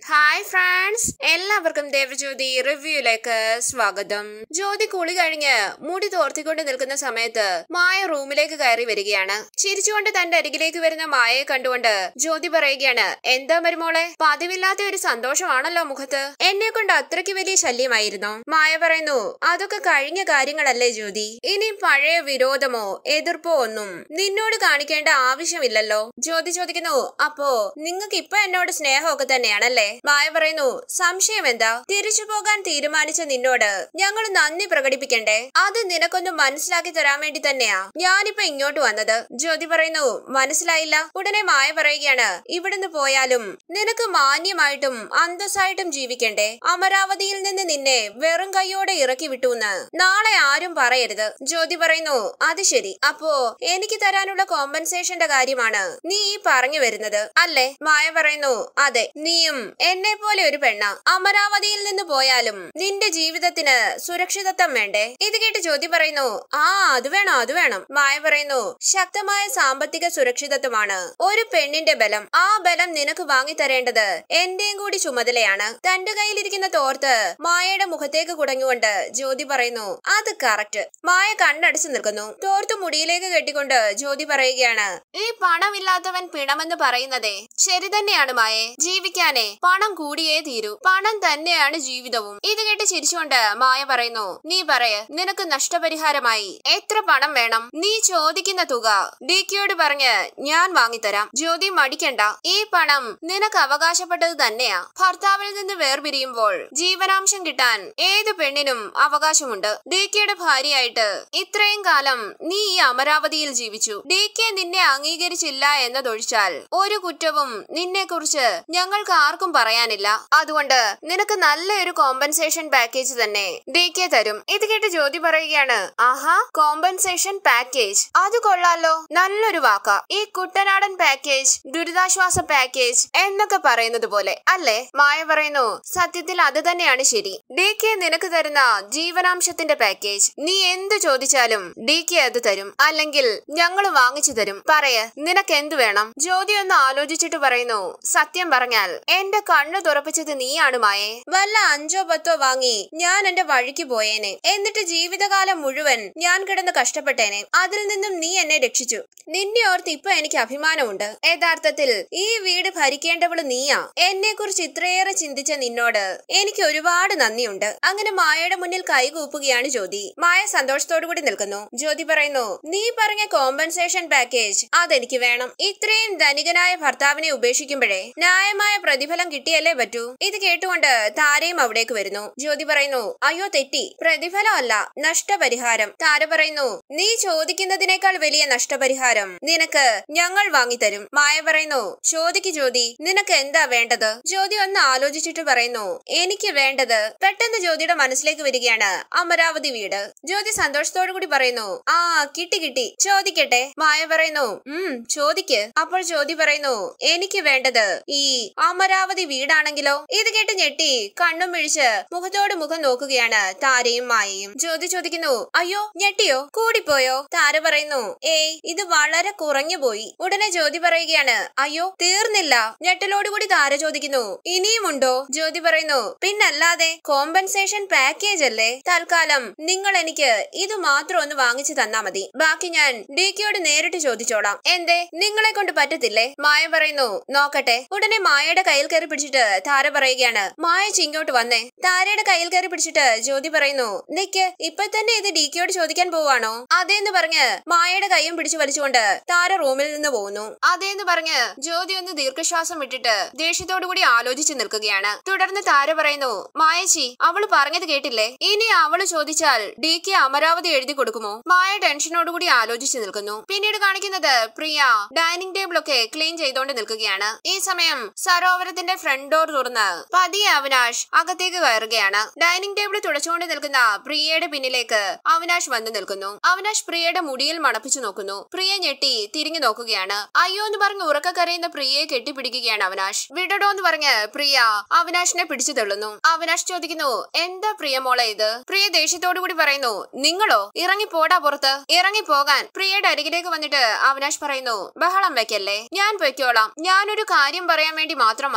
hi friends എല്ലാവർക്കും ദേവജ്യോതി റിവ്യൂയിലേക്ക് സ്വാഗതം ജ്യോതി കുളി കഴിഞ്ഞ് മുടി തോർത്തിക്കൊണ്ട് നിൽക്കുന്ന സമയത്ത് മായ റൂമിലേക്ക് കയറി വരികയാണ് ചിരിച്ചുകൊണ്ട് തന്റെ അരികിലേക്ക് വരുന്ന മായയെ കണ്ടുകൊണ്ട് ജ്യോതി പറയുകയാണ് എന്താ മരുമോളെ പതിവില്ലാത്ത ഒരു സന്തോഷമാണല്ലോ മുഖത്ത് എന്നെ കൊണ്ട് അത്രയ്ക്ക് വലിയ ശല്യമായിരുന്നു മായ പറയുന്നു അതൊക്കെ കഴിഞ്ഞ കാര്യങ്ങളല്ലേ ജ്യോതി ഇനി പഴയ വിരോധമോ എതിർപ്പോ ഒന്നും നിന്നോട് കാണിക്കേണ്ട ആവശ്യമില്ലല്ലോ ജ്യോതി ചോദിക്കുന്നു അപ്പോ നിങ്ങൾക്ക് ഇപ്പൊ എന്നോട് സ്നേഹമൊക്കെ തന്നെയാണല്ലേ മായ പറയുന്നു സംശയം എന്താ തിരിച്ചു പോകാൻ തീരുമാനിച്ച നിന്നോട് ഞങ്ങൾ നന്ദി പ്രകടിപ്പിക്കണ്ടേ അത് നിനക്കൊന്ന് മനസ്സിലാക്കി തരാൻ വേണ്ടി തന്നെയാ ഞാനിപ്പോ ഇങ്ങോട്ട് വന്നത് ജ്യോതി പറയുന്നു മനസ്സിലായില്ല ഉടനെ മായ പറയുകയാണ് ഇവിടുന്ന് പോയാലും നിനക്ക് മാന്യമായിട്ടും അന്തസ്സായിട്ടും ജീവിക്കണ്ടേ അമരാവതിയിൽ നിന്ന് നിന്നെ വെറും കൈയോടെ ഇറക്കി വിട്ടൂന്ന് നാളെ ആരും പറയരുത് ജ്യോതി പറയുന്നു അത് ശരി അപ്പോ എനിക്ക് തരാനുള്ള കോമ്പൻസേഷന്റെ കാര്യമാണ് നീ ഈ പറഞ്ഞു വരുന്നത് അല്ലേ മായ പറയുന്നു അതെ നീയും എന്നെ പോലെ ഒരു പെണ്ണ അമരാവതിയിൽ നിന്ന് പോയാലും നിന്റെ ജീവിതത്തിന് സുരക്ഷിതത്വം വേണ്ടേ ഇത് കേട്ട് ജ്യോതി പറയുന്നു ആ അത് വേണം അത് വേണം മായ പറയുന്നു ശക്തമായ സാമ്പത്തിക സുരക്ഷിതത്വമാണ് ഒരു പെണ്ണിന്റെ ബലം ആ ബലം നിനക്ക് വാങ്ങി തരേണ്ടത് എന്റെയും കൂടി ചുമതലയാണ് തന്റെ കയ്യിലിരിക്കുന്ന തോർത്ത് മായയുടെ മുഖത്തേക്ക് കുടഞ്ഞുകൊണ്ട് ജ്യോതി പറയുന്നു അത് കറക്റ്റ് മായ കണ്ണടച്ചു നിൽക്കുന്നു തോർത്ത് മുടിയിലേക്ക് കെട്ടിക്കൊണ്ട് ജ്യോതി പറയുകയാണ് ഈ പണമില്ലാത്തവൻ പിണമെന്ന് പറയുന്നതേ ശരി തന്നെയാണ് മായെ ജീവിക്കാനേ പണം കൂടിയേ തീരൂ പണം തന്നെയാണ് ജീവിതവും ഇത് കേട്ട് ചിരിച്ചുകൊണ്ട് മായ പറയുന്നു നീ പറയ നിനക്ക് നഷ്ടപരിഹാരമായി എത്ര പണം വേണം നീ ചോദിക്കുന്ന തുക ഡി കെയോട് പറഞ്ഞ് ഞാൻ വാങ്ങിത്തരാം ജ്യോതി മടിക്കണ്ട ഈ പണം നിനക്ക് അവകാശപ്പെട്ടത് തന്നെയാ ഭർത്താവിൽ നിന്ന് വേർപിരിയുമ്പോൾ ജീവനാംശം കിട്ടാൻ ഏത് പെണ്ണിനും അവകാശമുണ്ട് ഡി കെയുടെ ഭാര്യയായിട്ട് ഇത്രയും കാലം നീ ഈ അമരാവതിയിൽ ജീവിച്ചു ഡി കെ നിന്നെ അംഗീകരിച്ചില്ല എന്നതൊഴിച്ചാൽ ഒരു കുറ്റവും നിന്നെ കുറിച്ച് ഞങ്ങൾക്ക് ആർക്കും പറയാനില്ല അതുകൊണ്ട് നിനക്ക് നല്ലൊരു കോമ്പൻസേഷൻ പാക്കേജ് തന്നെ ഡി കെ തരും ഇത് കേട്ട് ജ്യോതി പറയുകയാണ് ആഹാ കോമ്പൻസേഷൻ പാക്കേജ് അത് കൊള്ളാലോ നല്ലൊരു വാക്കാ ഈ കുട്ടനാടൻ പാക്കേജ് ദുരിതാശ്വാസ പാക്കേജ് എന്നൊക്കെ പറയുന്നത് പോലെ അല്ലേ മായ പറയുന്നു സത്യത്തിൽ അത് തന്നെയാണ് ശരി ഡി കെ നിനക്ക് തരുന്ന ജീവനാംശത്തിന്റെ പാക്കേജ് നീ എന്ത് ചോദിച്ചാലും ഡി കെ അത് തരും അല്ലെങ്കിൽ ഞങ്ങൾ വാങ്ങിച്ചു തരും പറയ നിനക്ക് എന്ത് വേണം ജ്യോതി ഒന്ന് ആലോചിച്ചിട്ട് പറയുന്നു സത്യം പറഞ്ഞാൽ എന്റെ കണ്ണു തുറപ്പിച്ചത് നീയാണ് മായെ വല്ല അഞ്ചോ പത്തോ വാങ്ങി ഞാൻ എന്റെ വഴിക്ക് പോയേനെ എന്നിട്ട് ജീവിതകാലം മുഴുവൻ ഞാൻ കിടന്ന് കഷ്ടപ്പെട്ടേനെ അതിൽ നിന്നും നീ എന്നെ രക്ഷിച്ചു നിന്നെ ഓർത്ത് ഇപ്പൊ എനിക്ക് അഭിമാനമുണ്ട് യഥാർത്ഥത്തിൽ ഈ വീട് ഭരിക്കേണ്ടവള് നീയാ എന്നെ കുറിച്ച് ഇത്രയേറെ ചിന്തിച്ച നിന്നോട് എനിക്ക് ഒരുപാട് നന്ദിയുണ്ട് അങ്ങനെ മായയുടെ മുന്നിൽ കൈകൂപ്പുകയാണ് ജ്യോതി മായ സന്തോഷത്തോടു കൂടി നിൽക്കുന്നു ജ്യോതി പറയുന്നു നീ പറഞ്ഞ കോമ്പൻസേഷൻ പാക്കേജ് അതെനിക്ക് വേണം ഇത്രയും ധനികനായ ഭർത്താവിനെ ഉപേക്ഷിക്കുമ്പോഴേ ന്യായമായ പ്രതിഫലം കിട്ടിയല്ലേ പറ്റൂ ഇത് കേട്ടുകൊണ്ട് താരയും അവിടേക്ക് വരുന്നു ജ്യോതി പറയുന്നു അയ്യോ തെറ്റി പ്രതിഫലം അല്ല നഷ്ടപരിഹാരം താര പറയുന്നു നീ ചോദിക്കുന്നതിനേക്കാൾ വലിയ നഷ്ടപരിഹാരം നിനക്ക് ഞങ്ങൾ വാങ്ങിത്തരും മായ പറയുന്നു ചോദിക്ക് ജ്യോതി നിനക്ക് എന്താ വേണ്ടത് ജ്യോതി ഒന്ന് ആലോചിച്ചിട്ട് പറയുന്നു എനിക്ക് വേണ്ടത് പെട്ടെന്ന് ജ്യോതിയുടെ മനസ്സിലേക്ക് വരികയാണ് അമരാവതി വീട് ജ്യോതി സന്തോഷത്തോടു കൂടി പറയുന്നു ആ കിട്ടി കിട്ടി ചോദിക്കട്ടെ മായ പറയുന്നു ഉം ചോദിക്ക് അപ്പോൾ ജ്യോതി പറയുന്നു എനിക്ക് വേണ്ടത് ഈ അമരാവതി വീടാണെങ്കിലോ ഇത് കേട്ട് ഞെട്ടി കണ്ണും മിഴിച്ച് മുഖത്തോട് മുഖം നോക്കുകയാണ് താരയും മായയും ജ്യോതി ചോദിക്കുന്നു അയ്യോ ഞെട്ടിയോ കൂടിപ്പോയോ താര പറയുന്നു ഏയ് ഇത് വളരെ കുറഞ്ഞു പോയി ഉടനെ ജ്യോതി പറയുകയാണ് അയ്യോ തീർന്നില്ല ഞെട്ടലോടുകൂടി താര ചോദിക്കുന്നു ഇനിയുമുണ്ടോ ജ്യോതി പറയുന്നു പിന്നല്ലാതെ കോമ്പൻസേഷൻ പാക്കേജ് അല്ലേ തൽക്കാലം നിങ്ങൾ എനിക്ക് ഇത് മാത്രം ഒന്ന് വാങ്ങിച്ചു തന്നാ മതി ബാക്കി ഞാൻ ഡി കെയോട് നേരിട്ട് ചോദിച്ചോളാം എന്തേ നിങ്ങളെ കൊണ്ട് പറ്റത്തില്ലേ മായ പറയുന്നു നോക്കട്ടെ ഉടനെ മായയുടെ കയ്യിൽ കയറി പിടിച്ചിട്ട് താര പറയുകയാണ് മായ ചിങ്ങോട്ട് വന്നേ താരയുടെ കയ്യിൽ കയറി പിടിച്ചിട്ട് ജ്യോതി പറയുന്നു നിക്ക് ഇപ്പൊ തന്നെ ഇത് ഡി കെയോട് ചോദിക്കാൻ പോവാണോ അതേന്ന് പറഞ്ഞ് മായയുടെ കൈയും പിടിച്ചു വലിച്ചുകൊണ്ട് താര റൂമിൽ നിന്ന് പോകുന്നു അതേന്ന് പറഞ്ഞ് ജ്യോതി ഒന്ന് ദീർഘശ്വാസം വിട്ടിട്ട് ദേഷ്യത്തോടു കൂടി ആലോചിച്ചു നിൽക്കുകയാണ് തുടർന്ന് താര പറയുന്നു മായച്ചി അവള് പറഞ്ഞത് കേട്ടില്ലേ ഇനി അവള് ചോദിച്ചാൽ ഡി കെ അമരാവതി എഴുതി കൊടുക്കുമോ മായ ടെൻഷനോടുകൂടി ആലോചിച്ചു നിൽക്കുന്നു പിന്നീട് കാണിക്കുന്നത് പ്രിയ ഡൈനിങ് ടേബിൾ ഒക്കെ ക്ലീൻ ചെയ്തോണ്ട് നിൽക്കുകയാണ് ഈ സമയം സരോവരത്തിന്റെ ഫ്രണ്ട് ഡോർ തുറന്ന് പതിയെ അവിനാഷ് അകത്തേക്ക് കയറുകയാണ് ഡൈനിങ് ടേബിൾ തുടച്ചുകൊണ്ട് നിൽക്കുന്ന പ്രിയയുടെ പിന്നിലേക്ക് അവിനാഷ് വന്നു നിൽക്കുന്നു അവിനാഷ് പ്രിയയുടെ മുടിയിൽ മണപ്പിച്ചു നോക്കുന്നു പ്രിയ ഞെട്ടി തിരിഞ്ഞു നോക്കുകയാണ് അയ്യോ എന്ന് പറഞ്ഞ് ഉറക്ക കരയുന്ന പ്രിയയെ കെട്ടിപ്പിടിക്കുകയാണ് അവിനാഷ് വിടടോ എന്ന് പറഞ്ഞ് പ്രിയ അവിനാഷിനെ പിടിച്ചു തള്ളുന്നു അവിനാഷ് ചോദിക്കുന്നു എന്താ പ്രിയ മോളെ ഇത് പ്രിയ ദേഷ്യത്തോടു കൂടി പറയുന്നു നിങ്ങളോ ഇറങ്ങി പോടാ പുറത്ത് ഇറങ്ങി പോകാൻ പ്രിയയുടെ അരികിലേക്ക് വന്നിട്ട് അവിനാഷ് പറയുന്നു ബഹളം വെക്കല്ലേ ഞാൻ പൊയ്ക്കോളാം ഞാനൊരു കാര്യം പറയാൻ വേണ്ടി മാത്രം വന്നതാ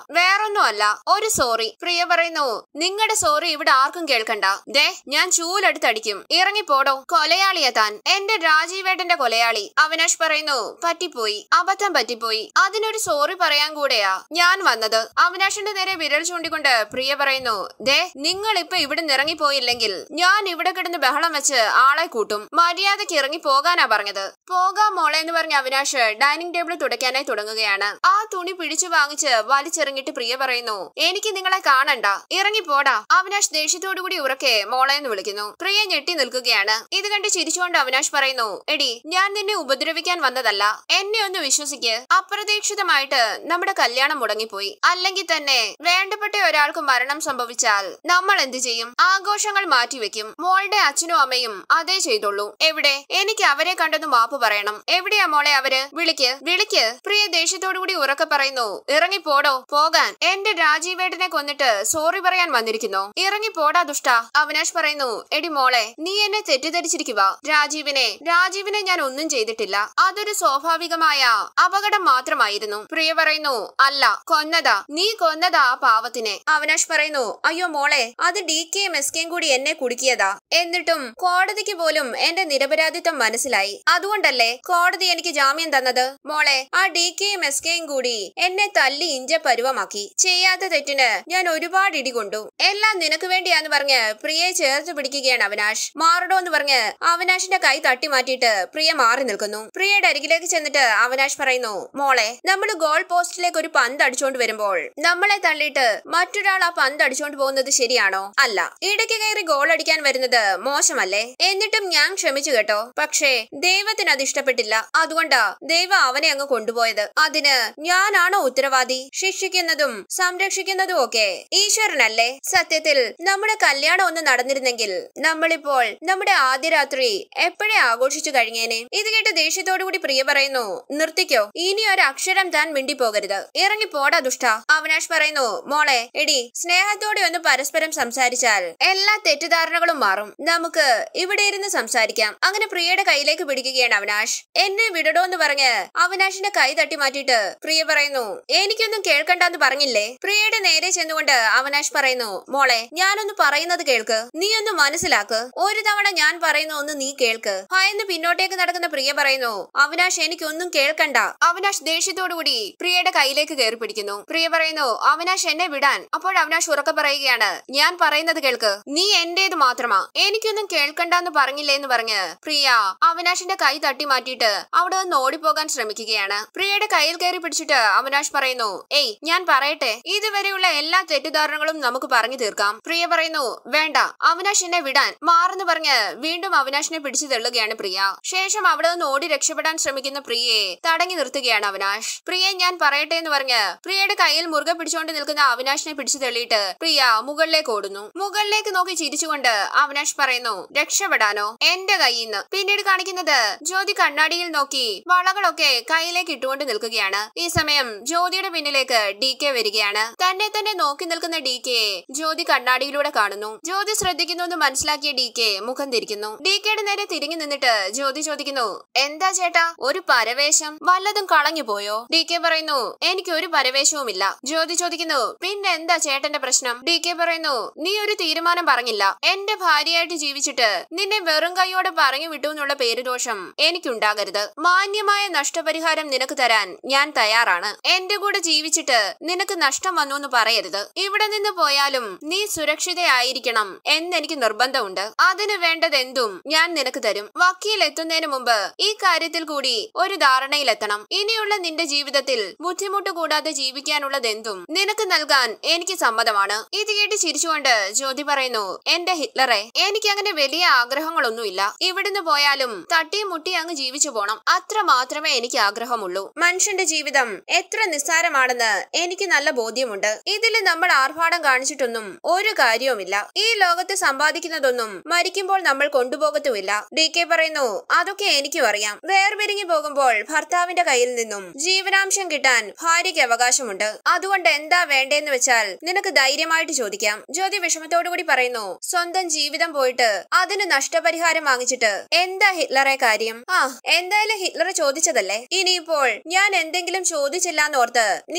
വേറൊന്നുമല്ല ഒരു സോറി പ്രിയ പറയുന്നു നിങ്ങളുടെ സോറി ഇവിടെ ആർക്കും കേൾക്കണ്ട ദേ ഞാൻ ചൂലെടുത്തടിക്കും ഇറങ്ങിപ്പോടോ കൊലയാളിയാ താൻ എന്റെ രാജീവേട്ടന്റെ കൊലയാളി അവിനാഷ് പറയുന്നു പറ്റിപ്പോയി അബദ്ധം പറ്റിപ്പോയി അതിനൊരു സോറി പറയാൻ കൂടെയാ ഞാൻ വന്നത് അവിനാഷിന്റെ നേരെ വിരൽ ചൂണ്ടിക്കൊണ്ട് പ്രിയ പറയുന്നു ദേ നിങ്ങൾ ഇപ്പൊ ഇവിടെ ഇറങ്ങിപ്പോയില്ലെങ്കിൽ ഞാൻ ഇവിടെ കിടന്ന് ബഹളം വെച്ച് ആളെ കൂട്ടും മര്യാദക്ക് ഇറങ്ങി പോകാനാ പറഞ്ഞത് പോകാം മോളെ എന്ന് പറഞ്ഞ അവിനാഷ് ഡൈനിങ് ടേബിൾ തുടയ്ക്കാനായി തുടങ്ങുകയാണ് ആ തുണി പിടിച്ചു വാങ്ങിച്ച് വലിച്ചെറിഞ്ഞിട്ട് പ്രിയ പറയുന്നു എനിക്ക് നിങ്ങളെ കാണണ്ട ഇറങ്ങി പോടാ അവിനാഷ് ദേഷ്യത്തോടു കൂടി ഉറക്കെ മോളെ എന്ന് വിളിക്കുന്നു പ്രിയ ഞെട്ടി നിൽക്കുകയാണ് ഇത് കണ്ട് ചിരിച്ചുകൊണ്ട് അവിനാഷ് പറയുന്നു എടി ഞാൻ നിന്നെ ഉപദ്രവിക്കാൻ വന്നതല്ല എന്നെ ഒന്ന് വിശ്വസിക്ക് അപ്രതീക്ഷിതമായിട്ട് നമ്മുടെ കല്യാണം മുടങ്ങിപ്പോയി അല്ലെങ്കിൽ തന്നെ വേണ്ടപ്പെട്ട ഒരാൾക്ക് മരണം സംഭവിച്ചാൽ നമ്മൾ എന്ത് ചെയ്യും ആഘോഷങ്ങൾ മാറ്റിവെക്കും മോളുടെ അച്ഛനും അമ്മയും അതേ ചെയ്തുള്ളൂ എവിടെ എനിക്ക് അവരെ കണ്ടെന്ന് മാപ്പ് പറയണം എവിടെയാ മോളെ അവര് വിളിക്ക് വിളിക്ക് പ്രിയ ദേഷ്യത്തോടുകൂടി ഉറക്കെ പറയുന്നു ഇറങ്ങിപ്പോടോ പോകാൻ എന്റെ രാജീവേട്ടനെ കൊന്നിട്ട് സോറി പറയാൻ വന്നിരിക്കുന്നു ഇറങ്ങിപ്പോടാ ദുഷ്ട അവിനാഷ് പറയുന്നു എടി മോളെ നീ എന്നെ തെറ്റിദ്ധരിച്ചിരിക്കുക രാജീവിനെ രാജീവിനെ ഞാൻ ഒന്നും ചെയ്തിട്ടില്ല അതൊരു സ്വാഭാവികമായ അപകടം മാത്രമായിരുന്നു പ്രിയ പറയുന്നു അല്ല കൊന്നതാ നീ കൊന്നതാ ആ പാവത്തിനെ അവിനാഷ് പറയുന്നു അയ്യോ മോളെ അത് ഡി കെയും എസ് കെയും കൂടി എന്നെ കുടുക്കിയതാ എന്നിട്ടും കോടതിക്ക് പോലും എന്റെ നിരപരാധിത്വം മനസ്സിലായി അതുകൊണ്ടല്ലേ കോടതി എനിക്ക് ജാമ്യം തന്നത് മോളെ ആ ഡി കെയും എസ് കെയും കൂടി എന്നെ തല്ലി ഇഞ്ച പരുവമാക്കി ചെയ്യാത്ത തെറ്റിന് ഞാൻ ഒരുപാട് ഇടികൊണ്ടു എല്ലാം നിനക്ക് വേണ്ടിയാന്ന് പറഞ്ഞ് പ്രിയയെ ചേർത്ത് പിടിക്കുകയാണ് അവിനാഷ് മാറടോ എന്ന് പറഞ്ഞ് അവിനാഷിന്റെ കൈ തട്ടി മാറ്റിയിട്ട് പ്രിയ മാറി നിൽക്കുന്നു പ്രിയയുടെ അരികിലേക്ക് ചെന്നിട്ട് അവിനാഷ് പറയുന്നു മോളെ നമ്മൾ ഗോൾ പോസ്റ്റിലേക്ക് ഒരു പന്ത് അടിച്ചോണ്ട് വരുമ്പോൾ നമ്മളെ തള്ളിയിട്ട് മറ്റൊരാൾ ആ പന്ത് അടിച്ചോണ്ട് പോകുന്നത് ശരിയാണോ അല്ല ഇടയ്ക്ക് കയറി ഗോൾ അടിക്കാൻ വരുന്നത് മോശമല്ലേ എന്നിട്ടും ഞാൻ ക്ഷമിച്ചു കേട്ടോ പക്ഷേ ദൈവത്തിന് അത് ഇഷ്ടപ്പെട്ടില്ല അതുകൊണ്ടാ ദൈവം അവനെ അങ്ങ് കൊണ്ടുപോയത് അതിന് ഞാനാണോ ഉത്തരവാദി ശിക്ഷിക്കുന്നതും സംരക്ഷിക്കുന്നതും ഒക്കെ ഈശ്വരനല്ലേ സത്യത്തിൽ നമ്മുടെ കല്യാണം ഒന്ന് നടന്നിരുന്നെങ്കിൽ നമ്മളിപ്പോൾ നമ്മുടെ ആദ്യ രാത്രി എപ്പോഴേ ആഘോഷിച്ചു കഴിഞ്ഞേനെ ഇത് കേട്ട് ദേഷ്യത്തോടു കൂടി പ്രിയ പറയുന്നു നിർത്തിക്കോ ഇനി ഒരു അക്ഷരം താൻ മിണ്ടിപ്പോകരുത് ഇറങ്ങി പോടാ ദുഷ്ട അവിനാഷ് പറയുന്നു മോളെ എടി സ്നേഹത്തോടെ ഒന്ന് പരസ്പരം സംസാരിച്ചാൽ എല്ലാ തെറ്റിദ്ധാരണകളും മാറും നമുക്ക് ഇവിടെ ഇരുന്ന് സംസാരിക്കാം അങ്ങനെ പ്രിയയുടെ കയ്യിലേക്ക് പിടിക്കുകയാണ് അവിനാഷ് എന്നെ വിടടോ എന്ന് പറഞ്ഞ് അവിനാഷിന്റെ കൈ തട്ടി മാറ്റിയിട്ട് പ്രിയ പറയുന്നു എനിക്കൊന്നും കേൾക്കണ്ടെന്ന് പറഞ്ഞില്ലേ പ്രിയയുടെ നേരെ ചെന്നുകൊണ്ട് അവനാഷ് പറയുന്നു മോളെ ഞാനൊന്ന് പറയുന്നത് കേൾക്ക് നീ ഒന്ന് മനസ്സിലാക്ക് ഒരു തവണ ഞാൻ പറയുന്ന ഒന്ന് നീ കേൾക്ക് ഭയന്ന് പിന്നോട്ടേക്ക് നടക്കുന്ന പ്രിയ പറയുന്നു അവിനാഷ് എനിക്കൊന്നും കേൾക്കണ്ട അവിനാഷ് ദേഷ്യത്തോടുകൂടി പ്രിയയുടെ കയ്യിലേക്ക് കയറി പിടിക്കുന്നു പ്രിയ പറയുന്നു അവിനാഷ് എന്നെ വിടാൻ അപ്പോൾ അവിനാഷ് ഉറക്കെ പറയുകയാണ് ഞാൻ പറയുന്നത് കേൾക്ക് നീ എന്റേത് മാത്രമാ എനിക്കൊന്നും കേൾക്കണ്ടെന്ന് പറഞ്ഞില്ലേ എന്ന് പറഞ്ഞ് പ്രിയ അവിനാഷിന്റെ കൈ തട്ടി മാറ്റിയിട്ട് അവിടെ നിന്ന് ഓടിപ്പോകാൻ ശ്രമിക്കുകയാണ് പ്രിയയുടെ കയ്യിൽ കയറി പിടിച്ചിട്ട് അവിനാഷ് പറയുന്നു ഏയ് ഞാൻ പറയട്ടെ ഇതുവരെയുള്ള എല്ലാ തെറ്റിദ്ധാരണകളും നമുക്ക് പറഞ്ഞു തീർക്കാം പ്രിയ പറയുന്നു വേണ്ട അവിനാഷ് എന്നെ വിടാൻ മാറെന്ന് പറഞ്ഞ് വീണ്ടും അവിനാഷിനെ പിടിച്ചു തള്ളുകയാണ് പ്രിയ ശേഷം അവിടെ നിന്ന് ഓടി രക്ഷപ്പെടാൻ ശ്രമിക്കുന്ന പ്രിയയെ തടഞ്ഞു നിർത്തുകയാണ് അവിനാഷ് പ്രിയെ ഞാൻ പറയട്ടെ എന്ന് പറഞ്ഞ് പ്രിയയുടെ കയ്യിൽ മുറുകെ പിടിച്ചുകൊണ്ട് നിൽക്കുന്ന അവിനാഷിനെ പിടിച്ചു തള്ളിയിട്ട് പ്രിയ മുകളിലേക്ക് ഓടുന്നു മുകളിലേക്ക് നോക്കി ചിരിച്ചുകൊണ്ട് അവിനാഷ് പറയുന്നു രക്ഷപ്പെടാനോ എന്റെ കയ്യിൽ നിന്ന് പിന്നീട് കാണിക്കുന്നത് ജ്യോതി കണ്ണാടിയിൽ നോക്കി വളകളൊക്കെ കയ്യിലേക്ക് ഇട്ടുകൊണ്ട് നിൽക്കുകയാണ് ഈ സമയം ജ്യോതിയുടെ പിന്നിലേക്ക് ഡി കെ വരികയാണ് തന്നെ തന്നെ നോക്കി നിൽക്കുന്ന ഡി കെ ജ്യോതി കണ്ണാടിയിലൂടെ കാണുന്നു ജ്യോതി ശ്രദ്ധിക്കുന്നു എന്ന് മനസ്സിലാക്കിയ ഡി കെ മുഖം തിരിക്കുന്നു ഡി കെയുടെ നേരെ തിരിഞ്ഞു നിന്നിട്ട് ജ്യോതി ചോദിക്കുന്നു എന്താ ചേട്ടാ ഒരു പരവേശം വല്ലതും കളഞ്ഞു പോയോ ഡി കെ പറയുന്നു എനിക്ക് ഒരു പരവേശവുമില്ല ജ്യോതി ചോദിക്കുന്നു പിന്നെ എന്താ ചേട്ടന്റെ പ്രശ്നം ഡി കെ പറയുന്നു നീ ഒരു തീരുമാനം പറഞ്ഞില്ല എന്റെ ഭാര്യയായിട്ട് ജീവിച്ചിട്ട് നിന്നെ വെറും കൈയോടെ പറഞ്ഞു വിട്ടു എന്നുള്ള പേരുദോഷം എനിക്കുണ്ടാകരുത് മാന്യമായ നഷ്ടപരിഹാരം നിനക്ക് തരാൻ ഞാൻ തയ്യാറാണ് എന്റെ കൂടെ ജീവിച്ചിട്ട് നിനക്ക് നഷ്ടം വന്നു എന്ന് പറയരുത് ഇവിടെ നിന്ന് പോയാലും നീ സുരക്ഷിതയായിരിക്കണം എന്നെനിക്ക് നിർബന്ധമുണ്ട് അതിന് വേണ്ടതെന്തും ഞാൻ നിനക്ക് തരും വക്കീൽ എത്തുന്നതിന് മുമ്പ് ഈ കാര്യത്തിൽ കൂടി ഒരു ധാരണയിലെത്തണം ഇനിയുള്ള നിന്റെ ജീവിതത്തിൽ ബുദ്ധിമുട്ട് കൂടാതെ ജീവിക്കാനുള്ളതെന്തും നിനക്ക് നൽകാൻ എനിക്ക് സമ്മതമാണ് ഇത് കേട്ട് ചിരിച്ചുകൊണ്ട് ജ്യോതി പറയുന്നു എന്റെ ഹിറ്റ്ലറെ എനിക്ക് അങ്ങനെ വലിയ ആഗ്രഹങ്ങളൊന്നുമില്ല ഇവിടുന്ന് പോയാലും തട്ടിയും മുട്ടി അങ്ങ് ജീവിച്ചു പോണം അത്ര മാത്രമേ എനിക്ക് ആഗ്രഹമുള്ളൂ മനുഷ്യന്റെ ജീവിതം എത്ര നിസ്സാരമാണെന്ന് എനിക്ക് നല്ല ബോധ്യമുണ്ട് ഇതിൽ നമ്മൾ ആർഭാടം കാണിച്ചിട്ടൊന്നും ഒരു കാര്യവുമില്ല ഈ ലോകത്ത് സമ്പാദിക്കുന്നതൊന്നും മരിക്കുമ്പോൾ നമ്മൾ കൊണ്ടുപോകത്തുമില്ല ഡി കെ പറയുന്നു അതൊക്കെ എനിക്കും അറിയാം വേർപിരിഞ്ഞു പോകുമ്പോൾ ഭർത്താവിന്റെ കയ്യിൽ നിന്നും ജീവനാംശം കിട്ടാൻ ഭാര്യയ്ക്ക് അവകാശമുണ്ട് അതുകൊണ്ട് എന്താ വേണ്ടേന്ന് വെച്ചാൽ നിനക്ക് ധൈര്യമായിട്ട് ചോദിക്കാം ജ്യോതി വിഷമത്തോടുകൂടി പറയുന്നു സ്വന്തം ജീവിതം പോയിട്ട് അതിന് നഷ്ടപരിഹാരം വാങ്ങിച്ചിട്ട് എന്താ ഹിറ്റ്ലറെ കാര്യം ആ എന്തായാലും ഹിറ്റ്ലർ ചോദിച്ചതല്ലേ ഇനിയിപ്പോൾ ഞാൻ എന്തെങ്കിലും ചോദിച്ചില്ലാന്നോർത്ത് നിങ്ങൾക്കൊരു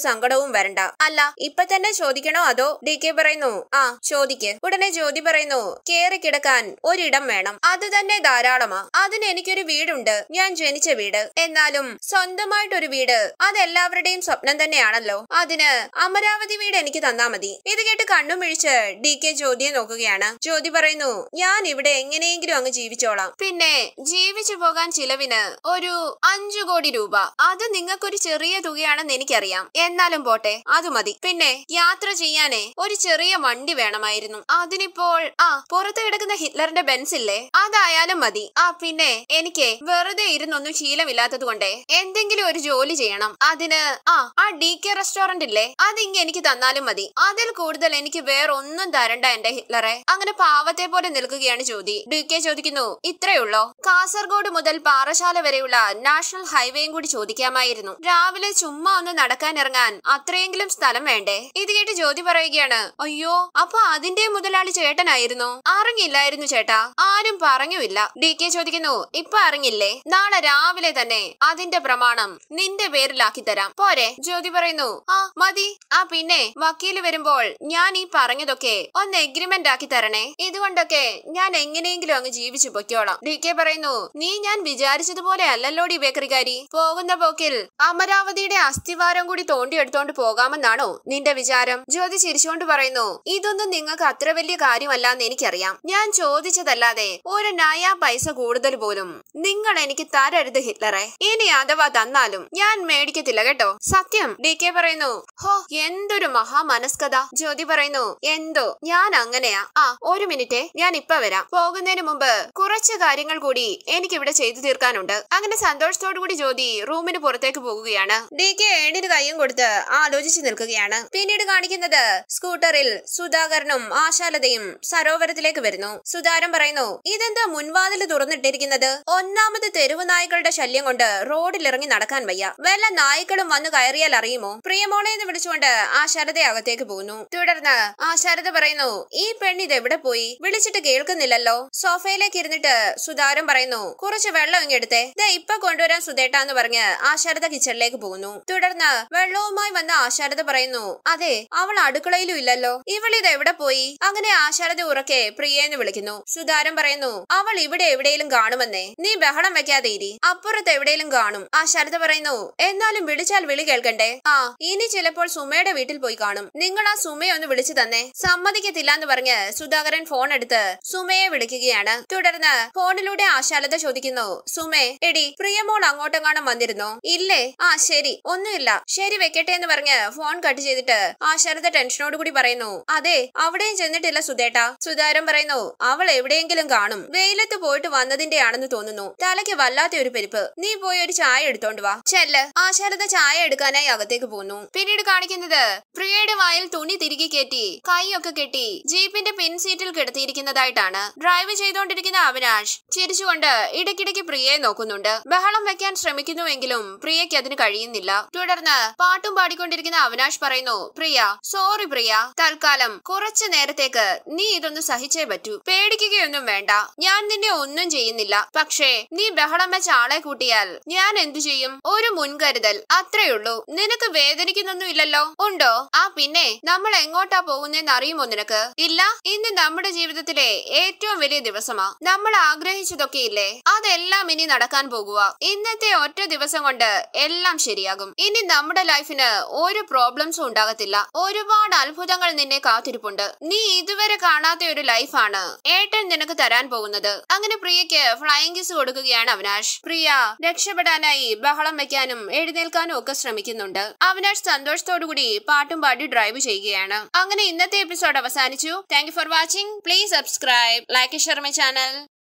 സങ്കടവും വരണ്ട അല്ല ഇപ്പൊ തന്നെ ചോദിക്കണോ അതോ ഡി കെ പറയുന്നു ആ ചോദിക്ക് ഉടനെ ജ്യോതി പറയുന്നു കേറി കിടക്കാൻ ഒരിടം വേണം അത് തന്നെ ധാരാളമാ അതിന് എനിക്കൊരു വീടുണ്ട് ഞാൻ ജനിച്ച വീട് എന്നാലും സ്വന്തമായിട്ടൊരു വീട് അതെല്ലാവരുടെയും സ്വപ്നം തന്നെയാണല്ലോ അതിന് അമരാവതി വീട് എനിക്ക് തന്നാ മതി ഇത് കേട്ട് കണ്ണും മിഴിച്ച് ഡി കെ ജ്യോതിയെ നോക്കുകയാണ് ജ്യോതി പറയുന്നു ഞാൻ ഇവിടെ എങ്ങനെയെങ്കിലും അങ്ങ് ജീവിച്ചോളാം പിന്നെ ജീവിച്ചു പോകാൻ ചിലവിന് ഒരു അഞ്ചു കോടി രൂപ അത് നിങ്ങൾക്കൊരു ചെറിയ തുകയാണെന്ന് എനിക്കറിയാം എന്നാലും പോട്ടെ അത് മതി പിന്നെ യാത്ര ചെയ്യാനേ ഒരു ചെറിയ വണ്ടി വേണമായിരുന്നു അതിനിപ്പോൾ ആ പുറത്ത് കിടക്കുന്ന ഹിറ്റ്ലറിന്റെ ബെൻസ് ഇല്ലേ അതായാലും മതി ആ പിന്നെ എനിക്ക് വെറുതെ ഇരുന്നൊന്നും ശീലമില്ലാത്തത് കൊണ്ടേ എന്തെങ്കിലും ഒരു ജോലി ചെയ്യണം അതിന് ആ ആ ഡി കെ റെസ്റ്റോറന്റ് ഇല്ലേ അതിങ്ങ് എനിക്ക് തന്നാലും മതി അതിൽ കൂടുതൽ എനിക്ക് വേറെ ഒന്നും തരണ്ട എന്റെ ഹിറ്റ്ലറെ അങ്ങനെ പാവത്തെ പോലെ നിൽക്കുകയാണ് ജ്യോതി ഡി കെ ചോദിക്കുന്നു ഇത്രയുള്ളോ കാസർഗോഡ് മുതൽ പാറശാല വരെയുള്ള നാഷണൽ ഹൈവേയും കൂടി ചോദിക്കാമായിരുന്നു രാവിലെ ചുമ്മാ ഒന്ന് നടക്കാൻ ഇറങ്ങാൻ അത്രയെങ്കിലും സ്ഥലം വേണ്ടേ ഇത് കേട്ട് ജ്യോതി പറയുകയാണ് അയ്യോ അപ്പൊ അതിന്റെ മുതലാളി ചേട്ടനായിരുന്നു അറിഞ്ഞില്ലായിരുന്നു ചേട്ടാ ആരും പറഞ്ഞുമില്ല ഡി കെ ചോദിക്കുന്നു ഇപ്പൊ അറിഞ്ഞില്ലേ നാളെ രാവിലെ തന്നെ അതിന്റെ പ്രമാണം നിന്റെ പേരിലാക്കി തരാം പോരെ ജ്യോതി പറയുന്നു ആ മതി ആ പിന്നെ വക്കീല് വരുമ്പോൾ ഞാൻ ഈ പറഞ്ഞതൊക്കെ ഒന്ന് എഗ്രിമെന്റ് ആക്കി തരണേ ഇതുകൊണ്ടൊക്കെ ഞാൻ എങ്ങനെയെങ്കിലും അങ്ങ് ജീവിച്ചു പൊയ്ക്കോളാം ഡി കെ പറയുന്നു നീ ഞാൻ വിചാരിച്ചതുപോലെ അല്ലല്ലോടി ബേക്കറിക്കാരി പോകുന്ന പോക്കിൽ അമരാവതിയുടെ അസ്ഥിവാരം കൂടി തോണ്ടിയെടുത്തോണ്ട് പോകാമെന്നാണോ നിന്റെ വിചാരം ജ്യോതി ചിരിച്ചുകൊണ്ട് പറയുന്നു ഇതൊന്നും നിങ്ങൾക്ക് അത്ര വലിയ കാര്യമല്ലാന്ന് എനിക്കറിയാം ഞാൻ ചോദിച്ചതല്ലാതെ ഒരു നയാ പൈസ കൂടുതൽ പോലും നിങ്ങൾ എനിക്ക് തരരുത് ഹിറ്റ്ലറെ ഇനി അഥവാ തന്നാലും ഞാൻ മേടിക്കത്തില്ല കേട്ടോ സത്യം ഡി കെ പറയുന്നു ഹോ എന്തൊരു മഹാമനസ്കത ജ്യോതി പറയുന്നു എന്തോ ഞാൻ അങ്ങനെയാ ആ ഒരു മിനിറ്റ് ഞാൻ ഇപ്പൊ വരാം പോകുന്നതിന് മുമ്പ് കുറച്ച് കാര്യങ്ങൾ കൂടി എനിക്കിവിടെ ചെയ്തു തീർക്കാനുണ്ട് അങ്ങനെ സന്തോഷത്തോടു കൂടി ജ്യോതി റൂമിന് പുറത്തേക്ക് പോകുകയാണ് ഡി കെ ഏണിന് കയ്യും കൊടുത്ത് ആലോചിച്ച് നിൽക്കുകയാണ് പിന്നീട് കാണിക്കുന്നത് സ്കൂട്ടറിൽ സുധാകരനും ആശാലതയും സരോവരത്തിലേക്ക് വരുന്നു സുധാരൻ പറയുന്നു ഇതെന്താ മുൻവാതിൽ തുറന്നിട്ടിരിക്കുന്നത് ഒന്നാമത് തെരുവ് നായ്ക്കളുടെ ശല്യം കൊണ്ട് റോഡിൽ ഇറങ്ങി നടക്കാൻ വയ്യ വല്ല നായ്ക്കളും വന്ന് കയറിയാൽ അറിയുമോ പ്രിയമോളെ എന്ന് വിളിച്ചുകൊണ്ട് ആശാരത അകത്തേക്ക് പോകുന്നു തുടർന്ന് ആശാരത പറയുന്നു ഈ പെണ്ണിത് എവിടെ പോയി വിളിച്ചിട്ട് കേൾക്കുന്നില്ലല്ലോ സോഫയിലേക്ക് ഇരുന്നിട്ട് സുധാരൻ പറയുന്നു കുറച്ച് വെള്ളം ഇങ്ങെടുത്തേ ദേ ഇപ്പൊ കൊണ്ടുവരാൻ സുധേട്ട എന്ന് പറഞ്ഞ് ആശാരത കിച്ചണിലേക്ക് പോകുന്നു തുടർന്ന് വെള്ളവുമായി വന്ന ആശാരത പറയുന്നു അതെ അവൾ അടുക്കളയിലും ഇല്ലല്ലോ ഇവൾ ഇത് എവിടെ പോയി അങ്ങനെ ആശാരത ഉറക്കെ പ്രിയെന്ന് വിളിക്കുന്നു സുധാരൻ പറയുന്നു അവൾ ഇവിടെ എവിടെയും കാണുമെന്നേ നീ ബഹളം വെക്കാതെ ഇരി അപ്പുറത്ത് എവിടെയും കാണും ആശാരത പറയുന്നു എന്നാലും വിളിച്ചാൽ വിളി കേൾക്കണ്ടേ ആ ഇനി ചിലപ്പോൾ സുമയുടെ വീട്ടിൽ പോയി കാണും നിങ്ങൾ ആ സുമയെ ഒന്ന് വിളിച്ചു തന്നെ സമ്മതിക്കത്തില്ല എന്ന് പറഞ്ഞ് സുധാകരൻ ഫോൺ എടുത്ത് സുമയെ വിളിക്കുകയാണ് തുടർന്ന് ഫോണിലൂടെ ആശാലത ചോദിക്കുന്നു സുമേ എടി പ്രിയമോൾ അങ്ങോട്ടെങ്ങാനും വന്നിരുന്നോ ഇല്ലേ ആ ശരി ഒന്നുമില്ല ശരി വെക്കട്ടെ എന്ന് പറഞ്ഞ് ഫോൺ കട്ട് ചെയ്തിട്ട് ആശാലത ടെൻഷനോട് കൂടി പറയുന്നു അതെ അവിടെയും ചെന്നിട്ടില്ല സുധേട്ട സുധാരൻ പറയുന്നു അവൾ എവിടെയെങ്കിലും കാണും വെയിലത്ത് പോയിട്ട് വന്നതിന്റെ ആണെന്ന് തോന്നുന്നു തലയ്ക്ക് വല്ലാത്ത ഒരു പെരുപ്പ് നീ പോയി ഒരു ചായ എടുത്തോണ്ട് വാ ചെല്ല് ആശാലത ചായ എടുക്കാനായി അകത്തേക്ക് പോന്നു പിന്നീട് കാണിക്കുന്നത് പ്രിയയുടെ വായിൽ തുണി തിരികെ കയറ്റി കൈയൊക്കെ കെട്ടി ജീപ്പിന്റെ പിൻ സീറ്റിൽ കിടത്തിയിരിക്കുന്നതായിട്ടാണ് ഡ്രൈവ് ചെയ്തുകൊണ്ടിരിക്കുന്ന അവിനാഷ് ചിരിച്ചുകൊണ്ട് ഇടയ്ക്കിടയ്ക്ക് പ്രിയയെ നോക്കുന്നുണ്ട് ബഹളം വെക്കാൻ ശ്രമിക്കുന്നുവെങ്കിലും പ്രിയയ്ക്ക് അതിന് കഴിയുന്നില്ല തുടർന്ന് പാട്ടും പാടിക്കൊണ്ടിരിക്കുന്ന അവിനാഷ് പറയുന്നു പ്രിയ സോറി പ്രിയ തൽക്കാലം കുറച്ചു നേരത്തേക്ക് നീ ഇതൊന്ന് സഹിച്ചേ പറ്റൂ പേടിക്കുകയൊന്നും വേണ്ട ഞാൻ നിന്നെ ഒന്നും ചെയ്യുന്നില്ല പക്ഷേ നീ ബഹളം വെച്ച ആളെ കൂട്ടിയാൽ ഞാൻ എന്തു ചെയ്യും ഒരു മുൻകരുതൽ അത്രയുള്ളൂ നിനക്ക് വേദനിക്കുന്നൊന്നും ഇല്ലല്ലോ ഉണ്ടോ ആ പിന്നെ നമ്മൾ എങ്ങോട്ടാ പോകുന്നതെന്ന് അറിയുമോ നിനക്ക് ഇല്ല ഇന്ന് നമ്മുടെ ജീവിതത്തിലെ ഏറ്റവും വലിയ ദിവസമാ നമ്മൾ ആഗ്രഹിച്ചതൊക്കെ ഇല്ലേ അതെല്ലാം ഇനി നടക്കാൻ പോകുക ഇന്നത്തെ ഒറ്റ ദിവസം കൊണ്ട് എല്ലാം ശരിയാകും ഇനി നമ്മുടെ ലൈഫിന് ഒരു പ്രോബ്ലംസും ഉണ്ടാകത്തില്ല ഒരുപാട് അത്ഭുതങ്ങൾ നിന്നെ കാത്തിരിപ്പുണ്ട് നീ ഇതുവരെ കാണാത്ത ഒരു ലൈഫാണ് ഏട്ടൻ നിനക്ക് തരാൻ പോകുന്നത് അങ്ങനെ പ്രിയയ്ക്ക് ഫ്ലൈങ് കിസ് കൊടുക്കുകയാണ് അവിനാഷ് പ്രിയ രക്ഷപ്പെടാനായി ബഹളം വെക്കാനും എഴുന്നേൽക്കാനും ഒക്കെ ശ്രമിക്കുന്നുണ്ട് അവിനാഷ് സന്തോഷത്തോടുകൂടി പാട്ടും പാടി ഡ്രൈവ് ചെയ്യുകയാണ് അങ്ങനെ ഇന്നത്തെ എപ്പിസോഡ് അവസാനിച്ചു thank you for watching please subscribe like share my channel